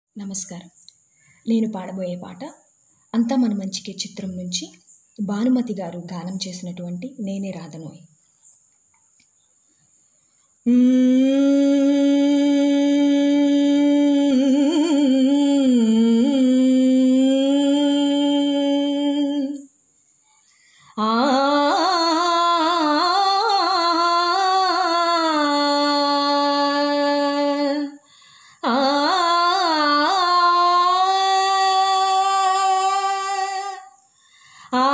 నమస్కారం నేను పాడబోయే పాట అంతా మన మంచికే చిత్రం నుంచి భానుమతి గారు గానం చేసినటువంటి నేనే రాధనోయ్ ఆ ఆ ఆ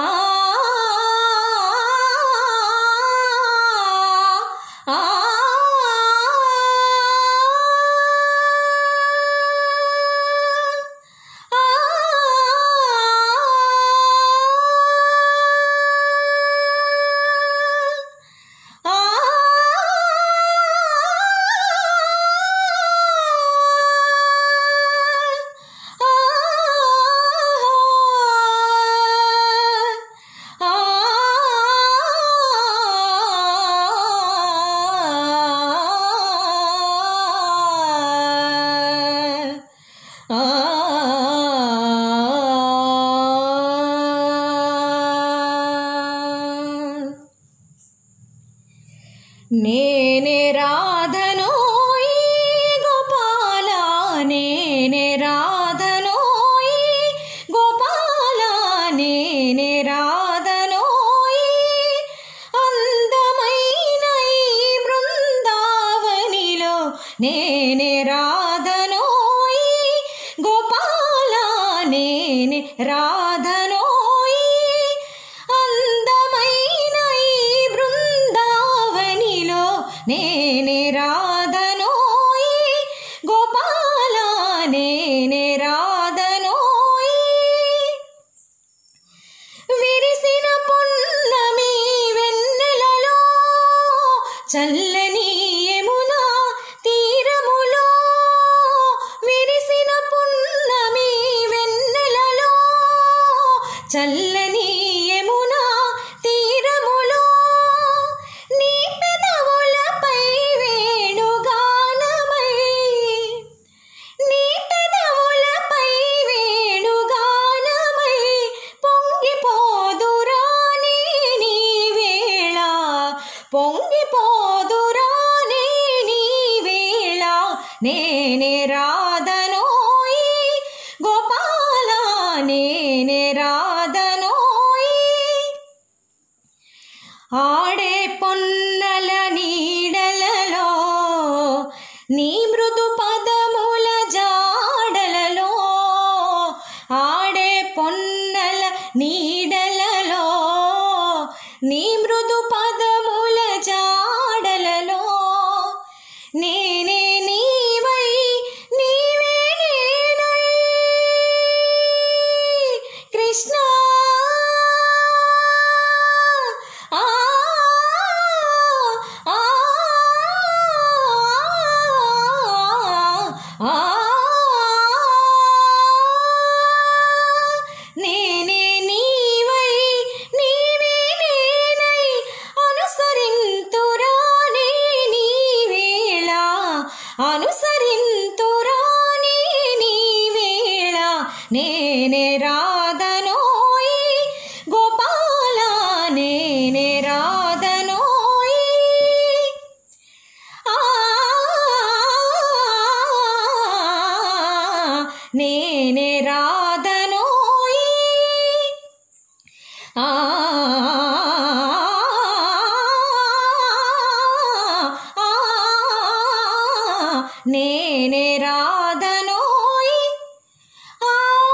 నేనే రాధనోయి గోపాల నేనే రాధనోయి గోపాల నేనే రాధనోయి అందమైన ఈ బృందావనిలో నేనే రాధనోయి గోపాల నేనే రాధనోయి అందమైన ఈ బృందావనిలో నేనే రాధనోయి గోపాల నేనే రాధనోయి విరిసిన పున్నమి వెన్నెలలో చల్లని యమునా తీరములో విరిసిన పున్నమి వెన్నెలలో చల్లని యమునా తీరములో నీ పెదవులపై వేణుగానమై నీ పెదవులపై వేణుగానమై పొంగిపోదురానే నీ వేళ పొంగిపోదురానే నీ వేళ నేనే రాధనోయి గోపాల నేనే రాధనోయి ఆడే పొన్నల నీడలలో నీ మృదు పదముల జాడలలో ఆడే పొన్నల నీడలలో నీ మృదు పదముల జాడలలో నేనే నీవై నీవే నేనై కృష్ణ ఆ ఆ ఆ నేనే నీవై నీవే నేనై అనుసరింతురానే నీ వేళ అనుసరింతురానే నీ వేళ నేనే రాధనోయి గోపాల నేనే రాధనోయి ఆ నేనే రాధనోయి ఆ నేనే రాధనోయి ఆ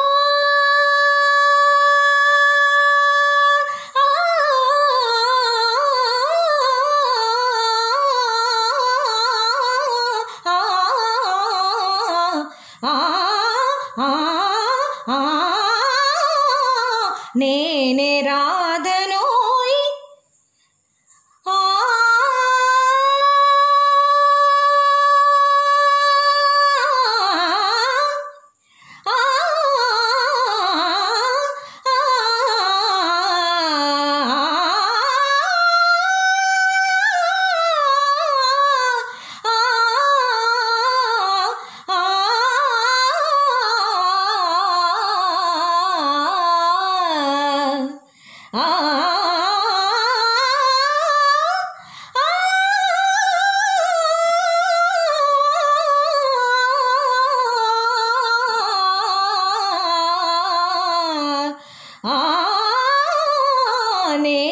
నేనే రాధనోయి ఆ ఆ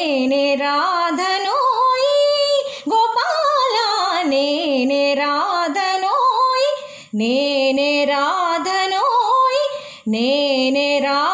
నేనే రాధనోయి గోపాల నేనే రాధనోయి నేనే రాధనోయి నేనే రా